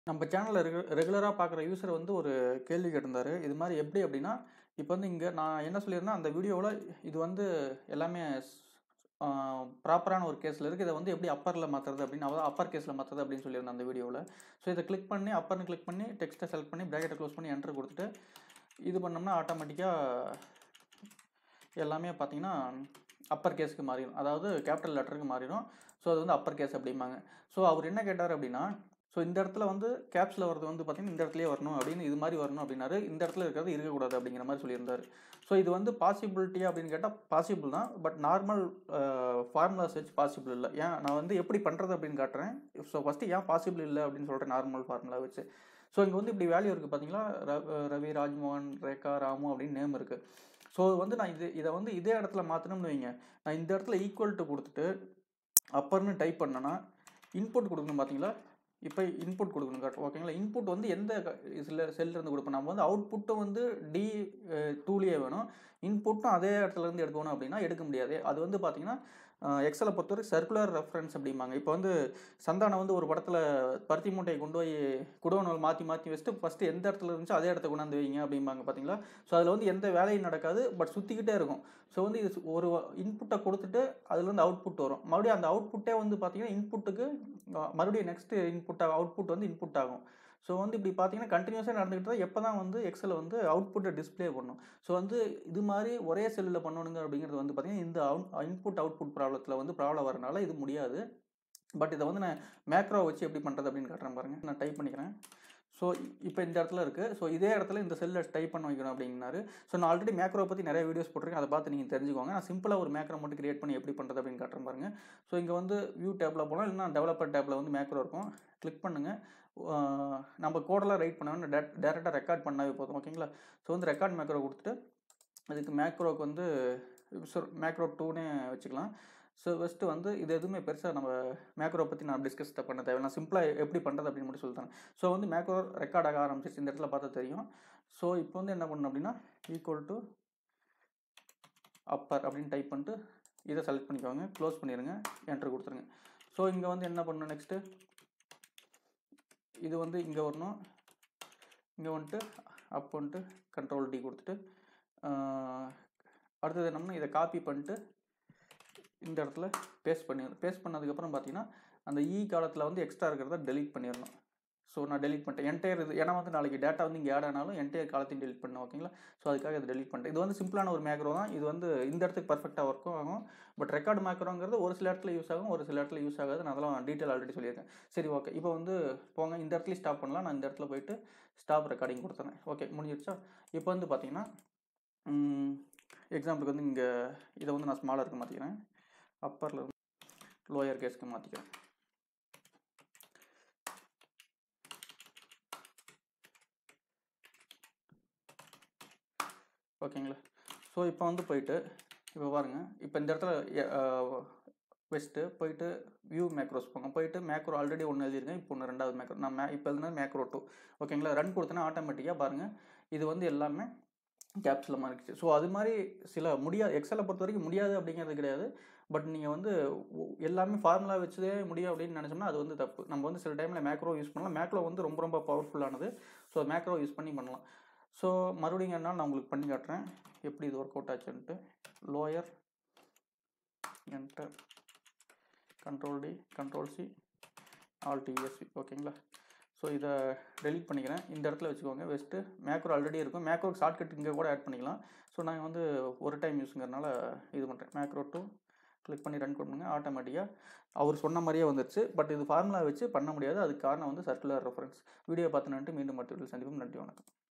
நம்ம சேனலில் ரெகு ரெகுலராக பார்க்குற யூசர் வந்து ஒரு கேள்வி கேட்டிருந்தாரு இது மாதிரி எப்படி அப்படின்னா இப்போ வந்து இங்கே நான் என்ன சொல்லியிருந்தேன் அந்த வீடியோவில் இது வந்து எல்லாமே ப்ராப்பரான ஒரு கேஸில் இருக்குது இதை வந்து எப்படி அப்பரில் மாற்றுறது அப்படின்னு அதாவது அப்பர் கேஸில் மாற்றுறது அப்படின்னு சொல்லியிருந்தேன் அந்த வீடியோவில் ஸோ இதை கிளிக் பண்ணி அப்பர்னு கிளிக் பண்ணி டெக்ஸ்ட்டை செலக்ட் பண்ணி ப்ராக்கெட்டை க்ளோஸ் பண்ணி என்ட்ரு கொடுத்துட்டு இது பண்ணோம்னா ஆட்டோமேட்டிக்காக எல்லாமே பார்த்தீங்கன்னா அப்பர் கேஸுக்கு மாறிடும் அதாவது கேபிட்டல் லெட்டருக்கு மாறிடும் ஸோ அது வந்து அப்பர் கேஸ் அப்படிம்பாங்க ஸோ அவர் என்ன கேட்டார் அப்படின்னா ஸோ இந்த இடத்துல வந்து கேப்ஸில் வரது வந்து பார்த்தீங்கன்னா இந்த இடத்துலயே வரணும் அப்படின்னு இது மாதிரி வரணும் அப்படின்னாரு இந்த இடத்துல இருக்கிறது இருக்கக்கூடாது அப்படிங்கிற மாதிரி சொல்லியிருந்தார் ஸோ இது வந்து பாசிபிலிட்டியா அப்படின்னு கேட்டால் பாசிபிள் தான் பட் நார்மல் ஃபார்முலாஸ் வச்சு பாசிபிள் இல்லை ஏன் நான் வந்து எப்படி பண்ணுறது அப்படின்னு காட்டுறேன் ஸோ ஃபஸ்ட்டு ஏன் பாசிபிள் இல்லை அப்படின்னு சொல்கிறேன் நார்மல் ஃபார்முலா வச்சு ஸோ இங்கே வந்து இப்படி வேல்யூ இருக்குது பார்த்தீங்களா ர- ரவி ராஜ்மோகன் ரேகா ராமு அப்படின்னு நேம் இருக்குது ஸோ வந்து நான் இது இதை வந்து இதே இடத்துல மாற்றணும்னு வைங்க நான் இந்த இடத்துல ஈக்குவல் டு கொடுத்துட்டு அப்பர்னு டைப் பண்ணேன்னா இன்புட் கொடுக்கணும் பார்த்தீங்களா இப்போ இன்புட் கொடுக்கணும் கரெக்ட் ஓகேங்களா இன்புட் வந்து எந்த இதில் செல்லேருந்து கொடுப்போம் நம்ம வந்து அவுட்புட்டும் வந்து டி டூலேயே வேணும் இன்புட்டும் அதே இடத்துல இருந்து எடுக்கணும் அப்படின்னா எடுக்க முடியாது அது வந்து பார்த்தீங்கன்னா எக்ஸலை பொறுத்தவரை சர்க்குலர் ரெஃபரன்ஸ் அப்படிம்பாங்க இப்போ வந்து சந்தானம் வந்து ஒரு படத்தில் பருத்தி மூட்டையை கொண்டு போய் குடோனில் மாற்றி மாற்றி வச்சுட்டு ஃபஸ்ட்டு எந்த இடத்துல இருந்துச்சோ அதே இடத்த கொண்டாந்து வைங்க அப்படிம்பாங்க பார்த்தீங்களா ஸோ அதில் வந்து எந்த வேலையும் நடக்காது பட் சுற்றிக்கிட்டே இருக்கும் ஸோ வந்து இது சு- ஒரு இன்புட்டை கொடுத்துட்டு அதுலேருந்து அவுட்புட் வரும் மறுபடியும் அந்த அவுட்புட்டே வந்து பார்த்தீங்கன்னா இன்புட்டுக்கு மறுபடியும் நெக்ஸ்ட் இன்புட் அவுட்புட் வந்து இன்புட் ஆகும் ஸோ வந்து இப்படி பார்த்தீங்கன்னா கண்டினியூஸாக நடந்துக்கிட்டு தான் எப்போ தான் வந்து எக்ஸல் வந்து அவுட்புட்டை டிஸ்ப்ளே பண்ணும் ஸோ வந்து இது மாதிரி ஒரே செல்லில் பண்ணணுங்க அப்படிங்கிறது வந்து பார்த்தீங்கன்னா இந்த இன்புட் அவுட்புட் ப்ராப்ளத்தில் வந்து ப்ராப்ளம் வரனால இது முடியாது பட் இதை வந்து நான் மேக்ரோ வச்சு எப்படி பண்ணுறது அப்படின்னு காட்டுறேன் பாருங்கள் நான் டைப் பண்ணிக்கிறேன் ஸோ இப்போ இந்த இடத்துல இருக்குது ஸோ இதே இடத்துல இந்த செல்லை டைப் பண்ண வைக்கணும் அப்படின்னாரு ஸோ நான் ஆல்ரெடி மேக்ரோ பற்றி நிறைய வீடியோஸ் போட்டிருக்கேன் அதை பார்த்து நீங்கள் தெரிஞ்சுக்கோங்க நான் சிம்பிளாக ஒரு மேக்ரோ மட்டும் கிரியேட் பண்ணி எப்படி பண்ணுறது அப்படின்னு காட்டுறேன் பாருங்க ஸோ இங்கே வந்து வியூ டேப்பில் போனால் இல்லைனா டெவலப்பர் டேப்பில் வந்து மேக்ரோ இருக்கும் கிளிக் பண்ணுங்கள் நம்ம கோடெல்லாம் ரைட் பண்ண டேரெக்டாக ரெக்கார்ட் பண்ணாவே போதும் ஓகேங்களா ஸோ வந்து ரெக்கார்ட் மேக்ரோ கொடுத்துட்டு அதுக்கு மேக்ரோக்கு வந்து மேக்ரோ டூனே வச்சுக்கலாம் ஸோ ஃபஸ்ட்டு வந்து இது எதுவுமே பெருசாக நம்ம மேக்ரோ பற்றி நான் டிஸ்கஸ் பண்ண தேவையில்லை நான் சிம்பிளாக எப்படி பண்ணுறது அப்படின்னு மட்டும் சொல்லித்தரேன் ஸோ வந்து மேக்ரோ ரெக்கார்ட் ஆக ஆரம்பிச்சிச்சு இந்த இடத்துல பார்த்தா தெரியும் ஸோ இப்போ வந்து என்ன பண்ணணும் அப்படின்னா ஈக்குவல் டு அப்பர் அப்படின்னு டைப் பண்ணிட்டு இதை செலக்ட் பண்ணிக்கோங்க க்ளோஸ் பண்ணிடுங்க என்ட்ரு கொடுத்துருங்க ஸோ இங்கே வந்து என்ன பண்ணணும் நெக்ஸ்ட்டு இது வந்து இங்கே வரணும் இங்கே வந்துட்டு அப் வந்துட்டு கண்ட்ரோல் டி கொடுத்துட்டு ஆஹ், அடுத்தது என்னம்னா இதை காப்பி பண்ணிட்டு இந்த இடத்துல பேஸ்ட் பண்ணிடணும் பேஸ்ட் பண்ணதுக்கப்புறம் பார்த்தீங்கன்னா அந்த இ காலத்தில் வந்து எக்ஸ்ட்ரா இருக்கிறத டெலீட் பண்ணிடணும் ஸோ நான் டெலீட் பண்ணிட்டேன் என்டையர் இது ஏன்னா வந்து நாளைக்கு டேட்டா வந்து இங்கே ஆட் ஆனாலும் என்டையர் காலத்தையும் டெலீட் பண்ணேன் ஓகேங்களா ஸோ அதுக்காக இதை டெலீட் பண்ணிட்டேன் இது வந்து சிம்பிளான ஒரு மேக்ரோ தான் இது வந்து இந்த இடத்துக்கு பர்ஃபெக்டாக ஒர்க்கும் ஆகும் பட் ரெக்கார்டு மேக்ரோங்கிறது ஒரு சில இடத்துல யூஸ் ஆகும் ஒரு சில இடத்துல யூஸ் ஆகாது நான் அதெல்லாம் டீட்டெயில் ஆல்ரெடி சொல்லியிருக்கேன் சரி ஓகே இப்போ வந்து போங்க இந்த இடத்துலையும் ஸ்டாப் பண்ணலாம் நான் இந்த இடத்துல போயிட்டு ஸ்டாப் ரெக்கார்டிங் கொடுத்துறேன் ஓகே முடிஞ்சிருச்சா இப்போ வந்து பார்த்தீங்கன்னா எக்ஸாம்பிளுக்கு வந்து இங்கே இதை வந்து நான் ஸ்மாலருக்கு மாற்றிக்கிறேன் அப்பரில் லோயர் கேஸ்க்கு மாற்றிக்கிறேன் ஓகேங்களா ஸோ இப்போ வந்து போயிட்டு இப்போ பாருங்கள் இப்போ இந்த இடத்துல வெஸ்ட்டு போயிட்டு வியூ மேக்ரோஸ் போங்க போயிட்டு மேக்ரோ ஆல்ரெடி ஒன்று எழுதியிருக்கேன் இப்போ ஒன்று ரெண்டாவது மேக்ரோ நான் மே இப்போ எழுதுனது மேக்ரோ டூ ஓகேங்களா ரன் கொடுத்தனா ஆட்டோமேட்டிக்காக பாருங்கள் இது வந்து எல்லாமே கேப்ஸில் மாறிடுச்சு ஸோ அது மாதிரி சில முடியாது எக்ஸலை பொறுத்த வரைக்கும் முடியாது அப்படிங்கிறது கிடையாது பட் நீங்கள் வந்து ஒ- எல்லாமே ஃபார்முலா வச்சதே முடியும் அப்படின்னு நினச்சோம்னா அது வந்து தப்பு நம்ம வந்து சில டைமில் மேக்ரோ யூஸ் பண்ணலாம் மேக்ரோ வந்து ரொம்ப ரொம்ப பவர்ஃபுல்லானது ஸோ மேக்ரோ யூஸ் பண்ணி பண்ணலாம் ஸோ மறுபடியும் என்னால் நான் உங்களுக்கு பண்ணி காட்டுறேன் எப்படி இது ஒர்க் அவுட் ஆச்சுன்ட்டு lower enter control D control C all DSC ஓகேங்களா ஸோ இதை டெலீட் பண்ணிக்கிறேன் இந்த இடத்துல வச்சுக்கோங்க வெஸ்ட்டு மேக்ரோ ஆல்ரெடி இருக்கும் மேக்ரோ ஷார்ட்கட் இங்கே கூட ஆட் பண்ணிக்கலாம் ஸோ நான் வந்து ஒரு டைம் யூஸுங்கிறனால இது பண்ணுறேன் மேக்ரோ டூ கிளிக் பண்ணி ரன் பண்ணுங்க ஆட்டோமேட்டிக்காக அவர் சொன்ன மாதிரியே வந்துருச்சு பட் இது ஃபார்முலா வச்சு பண்ண முடியாது அதுக்கு காரணம் வந்து சர்க்குலர் ரெஃபரன்ஸ் வீடியோ பார்த்து நன்றி மீண்டும் மற்றவர்கள் சந்திப்போம் நன்றி வணக்கம்